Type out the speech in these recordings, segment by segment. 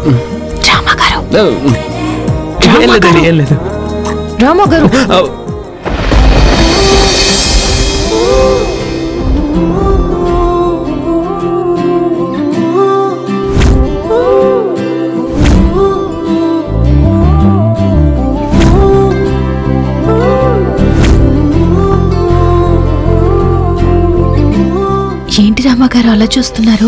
రామగారు ఏం లేదండి ఏం లేదు రామగారు ఆ, ఏంటి రామగారు అలా చూస్తున్నారు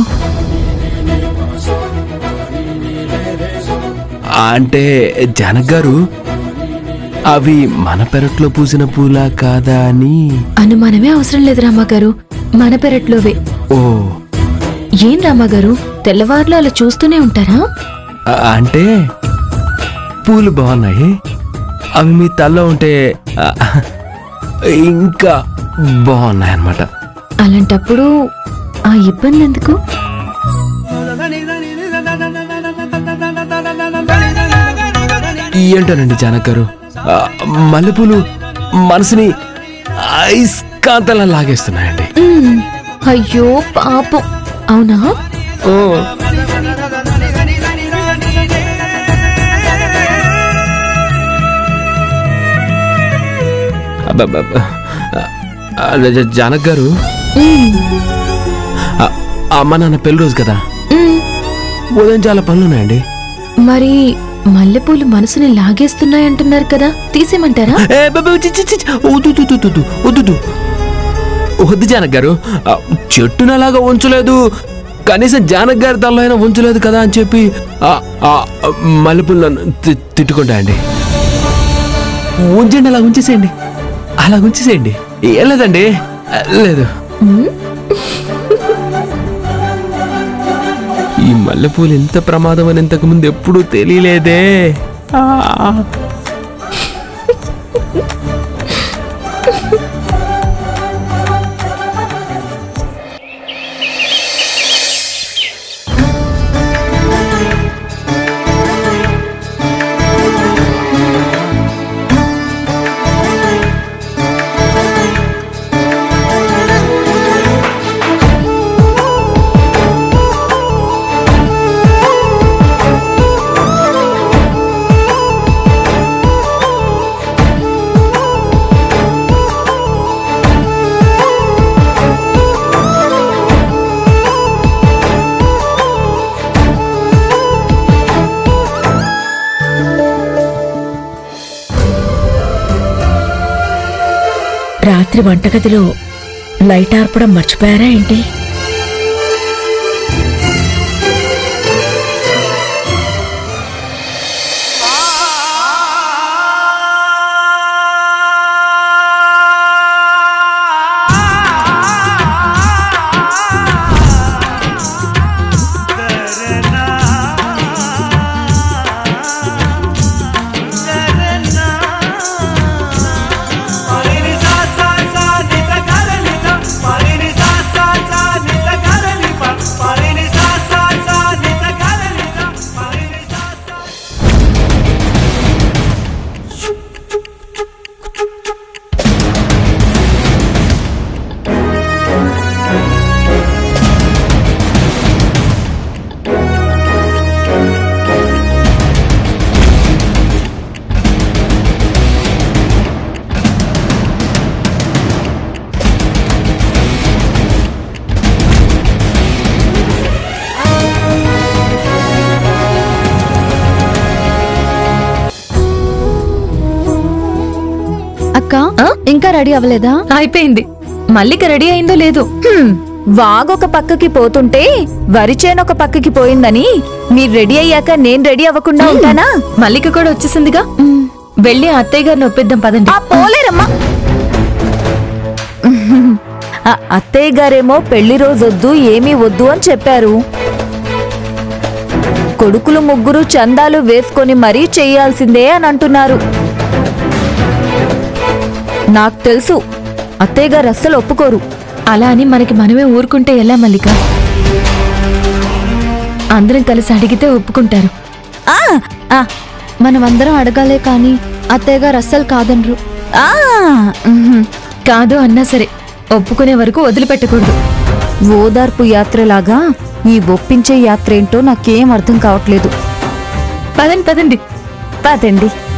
అంటే జనక్ గారు అవి మన పెరట్లో పూసిన పూల కాదా అని అనుమానమే అవసరం లేదు రామగారు మన పెరట్లోవే ఓ ఏం రామగారు తెల్లవారులు అలా చూస్తూనే ఉంటారా ఆ, అంటే పూలు బాగున్నాయి అవి మీ తల్లో ఉంటే ఆ, ఇంకా బాగున్నాయి అన్నమాట అలాంటప్పుడు ఆ ఇబ్బంది ఎందుకు ఏంటోనండి జనక్ గారు ఆ, మల్లెపూలు మనసుని ఐస్కాంతలా లాగేస్తున్నాయండి మ్మ్. అయ్యో పాపం అవునా ఓ అబ్బబ్బబ్బ. ఆ, జ- జనక్ గారు మ్మ్. ఆ, అమ్మ నాన్న పెళ్లి రోజు కదా మ్మ్. ఉదయం చాలా పనులు ఉన్నాయండి మరి మల్లెపూలు మనసుని లాగేస్తున్నాయంటున్నారు కదా తీసేయమంటారా ఏ, బాబా, చి, చి, చి, చి. వద్దు, వద్దు, వద్దు, వద్దు, వద్దు, వద్దు. వద్దు జానక్ గారు ఆ, చెట్టును అలాగా ఉంచలేదు కనీసం జానక్ గారి తలలో అయినా ఉంచలేదు కదా అని చెప్పి ఆ, ఆ, మల్లెపూలను తి- తిట్టుకుంటాయండి ఉంచండి అలా ఉంచేసేయండి అలా ఉంచేసేయండి ఏం లేదండి ఆ, లేదు మ్మ్. ఈ మల్లెపూలు ఎంత ప్రమాదం అని ఇంతకు ముందు ఎప్పుడూ తెలియలేదే ఆ. రాత్రి వంటగదిలో లైట్ ఆర్పడం మర్చిపోయారా ఏంటి అక్క ఇంకా రెడీ అవ్వలేదా అయిపోయింది మల్లిక రెడీ అయిందో లేదో హ్మ్, వాగొక పక్కకి పోతుంటే వరిచేనొక పక్కకి పోయిందని మీరు రెడీ అయ్యాక నేను రెడీ అవ్వకుండా ఉంటానా మల్లిక కూడా వచ్చేసిందిగా వెళ్ళి అత్తయ్య గారిని ఒప్పిద్దాం పదండి ఆ పోలేరమ్మా ఆ అత్తయ్య గారేమో పెళ్లి రోజు వద్దు ఏమీ వద్దు అని చెప్పారు కొడుకులు ముగ్గురు చందాలు వేసుకొని మరీ చెయ్యాల్సిందే అని అంటున్నారు నాకు తెలుసు అత్తయ్య గారు అస్సలు ఒప్పుకోరు అలా అని మనకి మనమే ఊరుకుంటే ఎలా మల్లిక అందరం కలిసి అడిగితే ఒప్పుకుంటారు ఆ, ఆ, మనం అందరం అడగాలే కానీ అత్తయ్య గారు అస్సలు కాదనరు ఆ, ఉహుం. కాదు అన్నా సరే ఒప్పుకునే వరకు వదిలిపెట్టకూడదు ఓదార్పు యాత్రలాగా ఈ ఒప్పించే యాత్ర ఏంటో నాకేం అర్థం కావట్లేదు పదండి పదండి పదండి